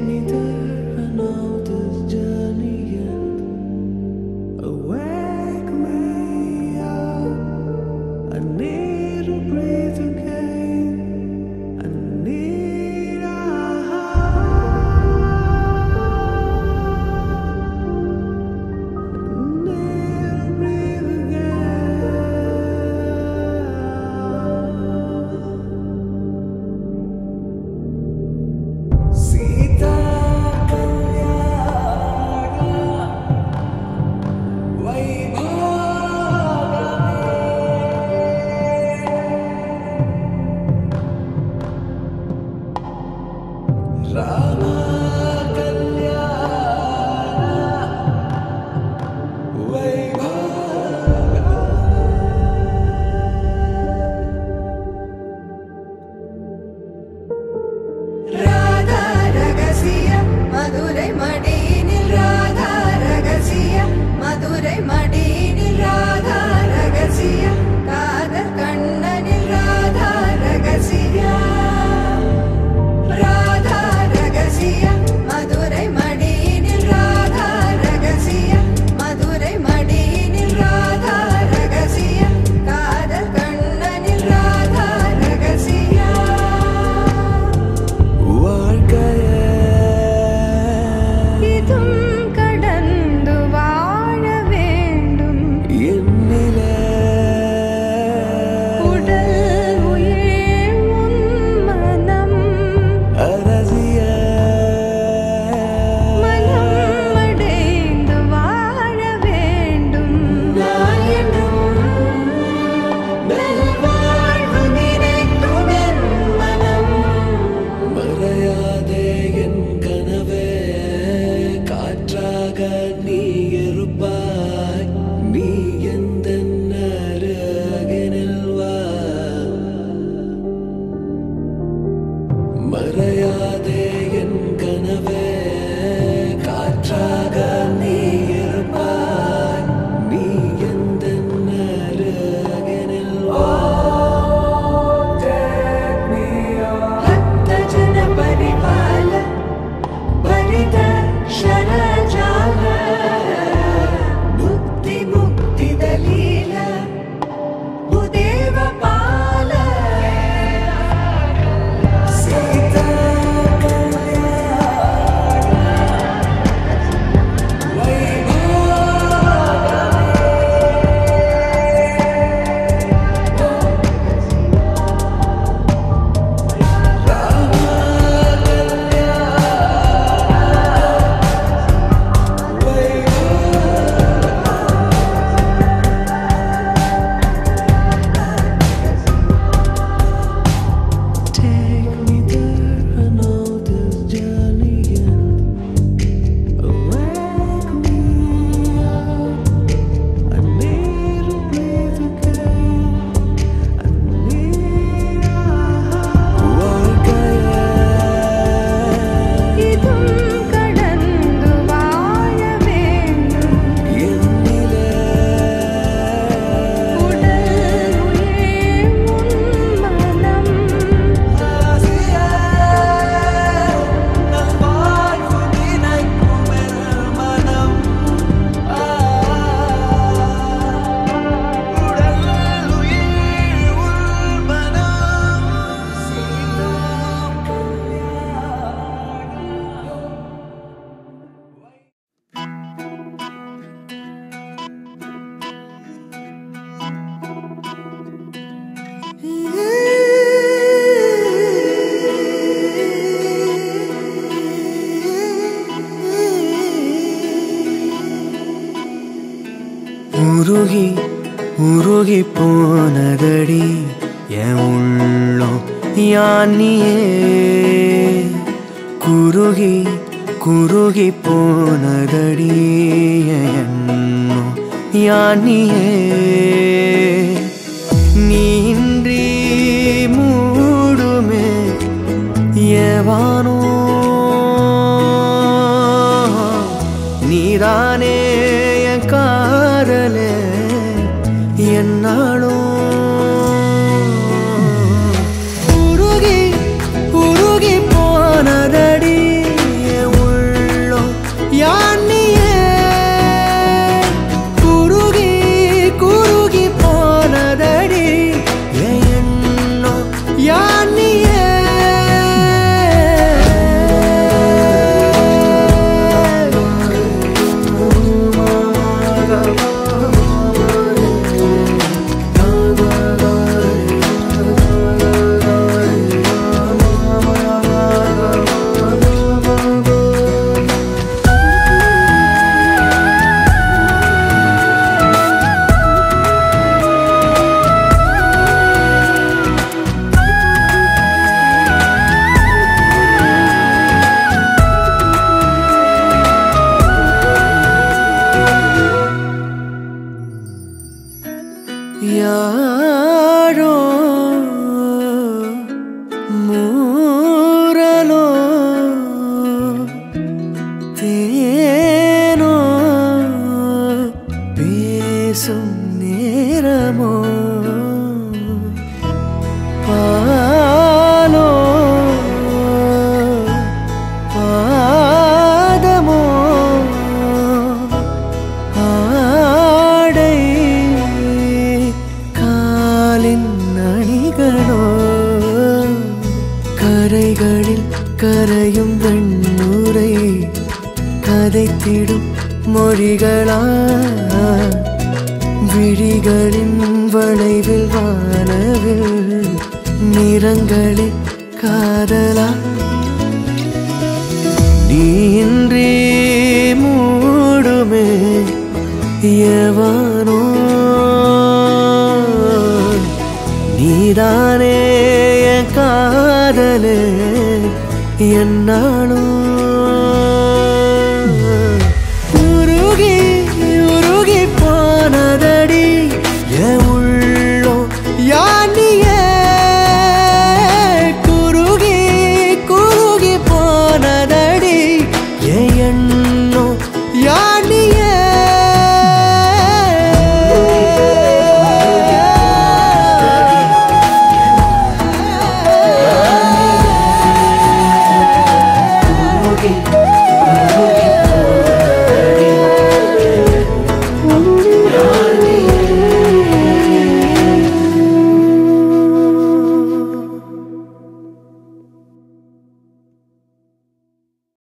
me there, I know this journey ends. Awake me up. I need to breathe again. I need a heart. I need to breathe again. Sita Radha ரகசிய மதுரை மடியினில் ராதா ரகசிய மதுரை மடியினில் ராதா ரகசிய காதல் கண்ணனில் ராதா ரகசிய ராதா ரகசிய மதுரை மடியினில் ராதா ரகசிய மதுரை மடியினில் ராதா ரகசிய காதல் கண்ணனில் ராதா ரகசிய வாழ்க்கையே இதும் கடந்து வாழ வேண்டும் என்னிலே உடல் உயிர் உன் மனம் அரசிய மனம் அடைந்து வாழ வேண்டும் நான் என்றும் நல்வாழ்வு நினைக்கும் என் மனம் மறையாதே என் கனவே காற்றாக நீ இருப்பாய் நீ எந்த அருகினில் வா மறையாதே என் கனவே காற்றாக நீ இருப்பாய் நீ எந்த அருகினில் வா Take me on. भक्तजन परिपाल परित शरजाल मुक्ति मुक्ति दलील भूदेव पाल Sita Take me there, I know this journey ends. Wake me up. I need to breathe again. I need a வாழ்க்கையே இதும் கடந்து வாழ வேண்டும் என்னிலே உடல் உயிர் உன் மனம் உருகி உருகி போனதடி என் உள்ளம் யானியே குருகி குருகி போனதடி என் எண்ணம் யானியே நீன்றி மூடுமே ஏவானோ நீதானே என் காதலே என்னாலும் உருகி உருகி போனதடி கரையும் வெண்ணுரை கதைத்திடும் மொழிகளா விழிகளின் வளைவில் வானவில் நிறங்களில் காதலா நீ இன்றி மூடுமே எவனோ நீதானே என் காதலே என்னாலும்